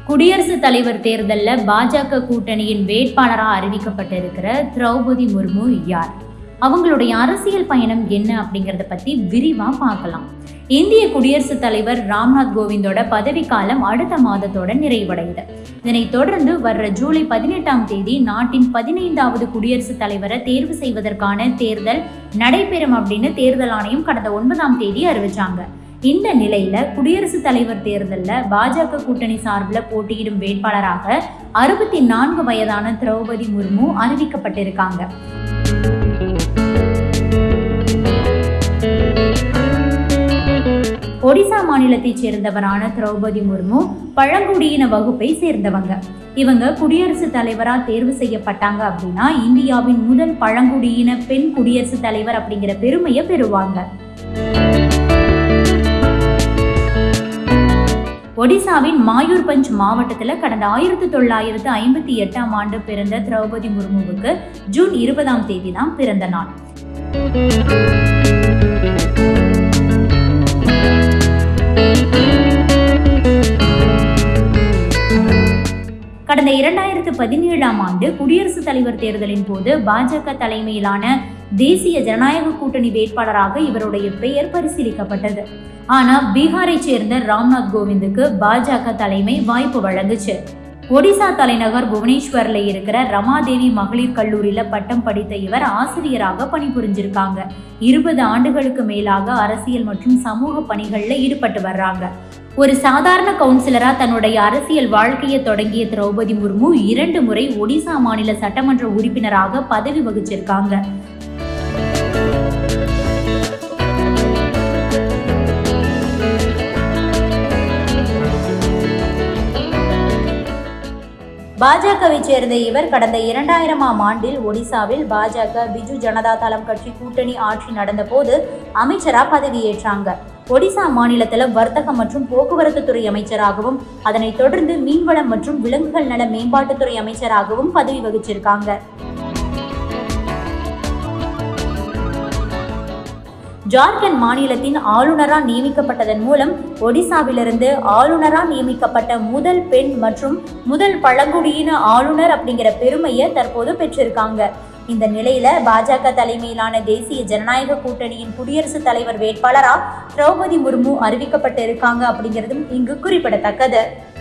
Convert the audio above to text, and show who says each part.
Speaker 1: குடியரசுத் தலைவர் தேர்தலில் பாஜக கூட்டணியின் வேட்பாளராக அறிவிக்கப்பட்டிருக்கிற திரௌபதி முர்மு யார் அவங்களுடைய அரசியல் பயணம் என்ன அப்படிங்கிறத பற்றி விரிவாக பார்க்கலாம் இந்திய குடியரசுத் தலைவர் ராம்நாத் கோவிந்தோட பதவிக்காலம் அடுத்த மாதத்தோட நிறைவடையுது இதனைத் தொடர்ந்து வர்ற ஜூலை பதினெட்டாம் தேதி நாட்டின் பதினைந்தாவது குடியரசுத் தலைவரை தேர்வு செய்வதற்கான தேர்தல் நடைபெறும் அப்படின்னு தேர்தல் ஆணையம் கடந்த ஒன்பதாம் தேதி அறிவிச்சாங்க இந்த நிலையில குடியரசுத் தலைவர் தேர்தலில் பாஜக கூட்டணி சார்பில் போட்டியிடும் வேட்பாளராக அறுபத்தி நான்கு வயதான திரௌபதி முர்மு அறிவிக்கப்பட்டிருக்காங்க ஒடிசா மாநிலத்தைச் சேர்ந்தவரான திரௌபதி முர்மு பழங்குடியின வகுப்பை சேர்ந்தவங்க இவங்க குடியரசுத் தலைவரா தேர்வு செய்யப்பட்டாங்க அப்படின்னா இந்தியாவின் முதல் பழங்குடியின பெண் குடியரசுத் தலைவர் அப்படிங்கிற பெருமையை பெறுவாங்க ஒடிசாவின் மாயூர்பஞ்ச் மாவட்டத்தில் கடந்த ஆயிரத்தி தொள்ளாயிரத்து ஐம்பத்தி எட்டாம் ஆண்டு பிறந்த திரௌபதி முர்முவுக்கு ஜூன் இருபதாம் தேதி தான் பிறந்த நாள் கடந்த இரண்டாயிரத்து பதினேழாம் ஆண்டு குடியரசுத் தலைவர் தேர்தலின் போது பாஜக தலைமையிலான தேசிய ஜனநாயக கூட்டணி வேட்பாளராக இவருடைய பெயர் பரிசீலிக்கப்பட்டது ஆனா பீகாரை சேர்ந்த ராம்நாத் கோவிந்துக்கு பாஜக தலைமை வாய்ப்பு வழங்குச்சு ஒடிசா தலைநகர் புவனேஸ்வர்ல இருக்கிற ரமாதேவி மகளிர் கல்லூரியில பட்டம் படித்த இவர் ஆசிரியராக பணிபுரிஞ்சிருக்காங்க இருபது ஆண்டுகளுக்கு மேலாக அரசியல் மற்றும் சமூக பணிகள்ல ஈடுபட்டு வர்றாங்க ஒரு சாதாரண கவுன்சிலரா தன்னுடைய அரசியல் வாழ்க்கையை தொடங்கிய திரௌபதி முர்மு இரண்டு முறை ஒடிசா மாநில சட்டமன்ற உறுப்பினராக பதவி வகிச்சிருக்காங்க பாஜகவை சேர்ந்த இவர் கடந்த இரண்டாயிரமாம் ஆண்டில் ஒடிசாவில் பாஜக பிஜு ஜனதா தளம் கட்சி கூட்டணி ஆட்சி நடந்தபோது அமைச்சரா பதவியேற்றாங்க ஒடிசா மாநிலத்தில் வர்த்தகம் மற்றும் போக்குவரத்து துறை அமைச்சராகவும் அதனைத் தொடர்ந்து மீன்வளம் மற்றும் விலங்குகள் நல மேம்பாட்டுத்துறை அமைச்சராகவும் பதவி வகிச்சிருக்காங்க ஜார்க்கண்ட் மாநிலத்தின் ஆளுநராக நியமிக்கப்பட்டதன் மூலம் ஒடிசாவிலிருந்து ஆளுநராக நியமிக்கப்பட்ட முதல் பெண் மற்றும் முதல் பழங்குடியின ஆளுநர் அப்படிங்கிற பெருமையை தற்போது பெற்றிருக்காங்க இந்த நிலையில பாஜக தலைமையிலான தேசிய ஜனநாயக கூட்டணியின் குடியரசுத் தலைவர் வேட்பாளரா திரௌபதி முர்மு அறிவிக்கப்பட்டு இருக்காங்க அப்படிங்கிறதும் இங்கு குறிப்பிடத்தக்கது